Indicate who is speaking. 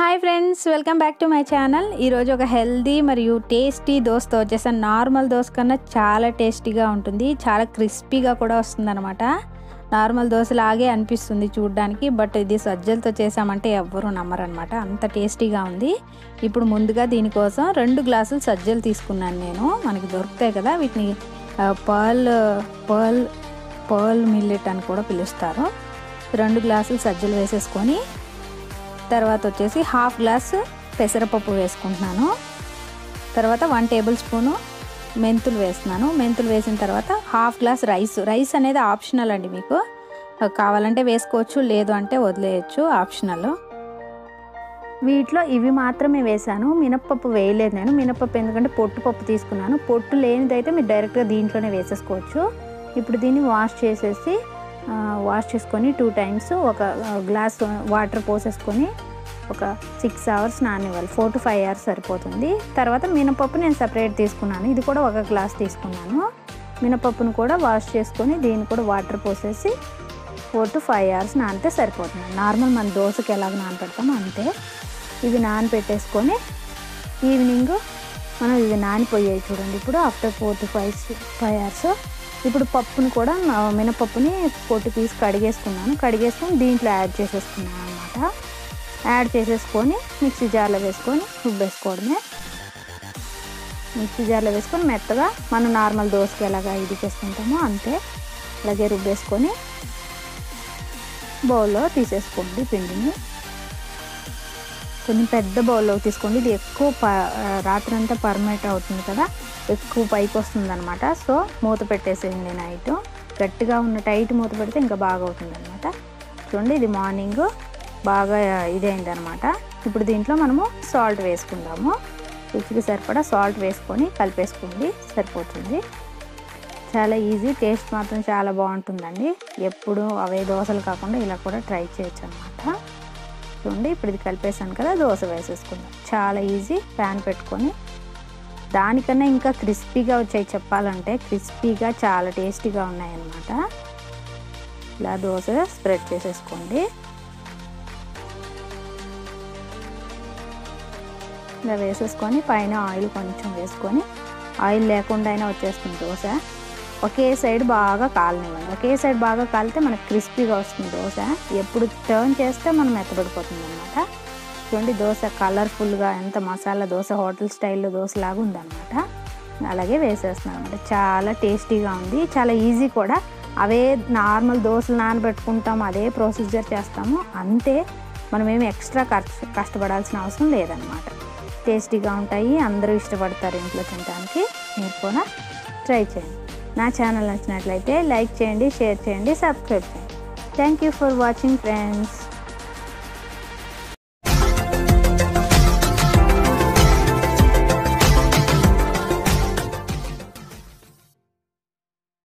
Speaker 1: hi friends welcome back to my channel ఈరోజు ఒక healthy మరియు టేస్టీ దోశతో వచ్చేసాను నార్మల్ దోశ కన్నా చాలా టేస్టీగా ఉంటుంది చాలా క్రిస్పీగా కూడా వస్తుందన్నమాట నార్మల్ దోశలాగే అనిపిస్తుంది చూడడానికి బట్ ఇది సజ్జలతో చేసామంటే ఎవ్వరూ నమ్మరనమాట అంత టేస్టీగా ఉంది ఇప్పుడు ముందుగా దీనికోసం రెండు గ్లాసులు సజ్జలు తీసుకున్నాను నేను మనకి దొరుకుతాయి కదా వీటిని పర్ల్ పర్ల్ పర్ల్ మిల్లెట్ అని కూడా పిలుస్తారు రెండు గ్లాసులు సజ్జలు వేసేసుకొని తర్వాత వచ్చేసి హాఫ్ గ్లాస్ పెసరపప్పు వేసుకుంటున్నాను తర్వాత వన్ టేబుల్ స్పూను మెంతులు వేస్తున్నాను మెంతులు వేసిన తర్వాత హాఫ్ గ్లాస్ రైస్ రైస్ అనేది ఆప్షనల్ అండి మీకు కావాలంటే వేసుకోవచ్చు లేదు అంటే వదిలేయచ్చు ఆప్షనల్ వీటిలో ఇవి మాత్రమే వేసాను మినప్పప్పు వేయలేదు నేను మినప్పప్పు ఎందుకంటే పొట్టు పప్పు తీసుకున్నాను పొట్టు లేనిదైతే మీరు డైరెక్ట్గా దీంట్లోనే వేసేసుకోవచ్చు ఇప్పుడు దీన్ని వాష్ చేసేసి వాష్ చేసుకొని టూ టైమ్స్ ఒక గ్లాస్ వాటర్ పోసేసుకొని ఒక సిక్స్ అవర్స్ నానివ్వాలి ఫోర్ టు ఫైవ్ అవర్స్ సరిపోతుంది తర్వాత మినపప్పు నేను సపరేట్ తీసుకున్నాను ఇది కూడా ఒక గ్లాస్ తీసుకున్నాను మినపప్పును కూడా వాష్ చేసుకొని దీన్ని కూడా వాటర్ పోసేసి ఫోర్ టు ఫైవ్ అవర్స్ నానితే సరిపోతుంది నార్మల్ మన దోశకి ఎలాగ నానపెడతామో అంతే ఇవి నానపెట్టేసుకొని ఈవినింగ్ మనం ఇవి నానిపోయాయి చూడండి ఇప్పుడు after four to five five hours ఇప్పుడు పప్పుని కూడా మినపప్పుని పొట్టు తీసి కడిగేసుకున్నాను కడిగేసుకొని దీంట్లో యాడ్ చేసేసుకున్నాను అనమాట యాడ్ చేసేసుకొని మిక్సీ జార్లో వేసుకొని రుబ్బేసుకోవడమే మిక్సీ జార్లో వేసుకొని మెత్తగా మనం నార్మల్ దోశకి ఎలాగా ఇది చేసుకుంటామో అంతే అలాగే రుబ్బేసుకొని బౌల్లో తీసేసుకోండి పిండిని కొంచెం పెద్ద బౌల్లో తీసుకోండి ఇది ఎక్కువ ప రాత్రి అంతా పర్మనెంట్ అవుతుంది కదా ఎక్కువ పైకి వస్తుంది అనమాట సో మూత పెట్టేసేయండి నైట్ గట్టిగా ఉన్న టైట్ మూత పెడితే ఇంకా బాగా అవుతుంది అనమాట చూడండి ఇది మార్నింగ్ బాగా ఇదైంది అనమాట ఇప్పుడు దీంట్లో మనము సాల్ట్ వేసుకుందాము రుచికి సరిపడా సాల్ట్ వేసుకొని కలిపేసుకోండి సరిపోతుంది చాలా ఈజీ టేస్ట్ మాత్రం చాలా బాగుంటుందండి ఎప్పుడు అవే దోశలు కాకుండా ఇలా కూడా ట్రై చేయొచ్చు అనమాట చూడండి ఇప్పుడు ఇది కలిపేసాను కదా దోశ వేసేసుకుందాం చాలా ఈజీ ప్యాన్ పెట్టుకొని దానికన్నా ఇంకా క్రిస్పీగా వచ్చాయి చెప్పాలంటే క్రిస్పీగా చాలా టేస్టీగా ఉన్నాయన్నమాట ఇలా దోశ స్ప్రెడ్ చేసేసుకోండి ఇలా వేసేసుకొని పైన ఆయిల్ కొంచెం వేసుకొని ఆయిల్ లేకుండా అయినా వచ్చేస్తుంది దోశ ఒకే సైడ్ బాగా కాలనివ్వండి ఒకే సైడ్ బాగా కాలితే మనకు క్రిస్పీగా వస్తుంది దోశ ఎప్పుడు టర్న్ చేస్తే మనం మెత్తబడిపోతుంది అనమాట చూడండి దోశ కలర్ఫుల్గా ఎంత మసాలా దోశ హోటల్ స్టైల్లో దోశ లాగా ఉందన్నమాట అలాగే వేసేస్తున్నాను అనమాట చాలా టేస్టీగా ఉంది చాలా ఈజీ కూడా అవే నార్మల్ దోశలు నానబెట్టుకుంటాం అదే ప్రొసీజర్ చేస్తాము అంతే మనం ఏమి ఎక్స్ట్రా కష్ట కష్టపడాల్సిన అవసరం లేదనమాట టేస్టీగా ఉంటాయి అందరూ ఇష్టపడతారు ఇంట్లో తినడానికి మీరు కూడా ట్రై చేయండి నా ఛానల్ నచ్చినట్లయితే లైక్ చేయండి షేర్ చేయండి సబ్స్క్రైబ్ చేయండి thank you for watching friends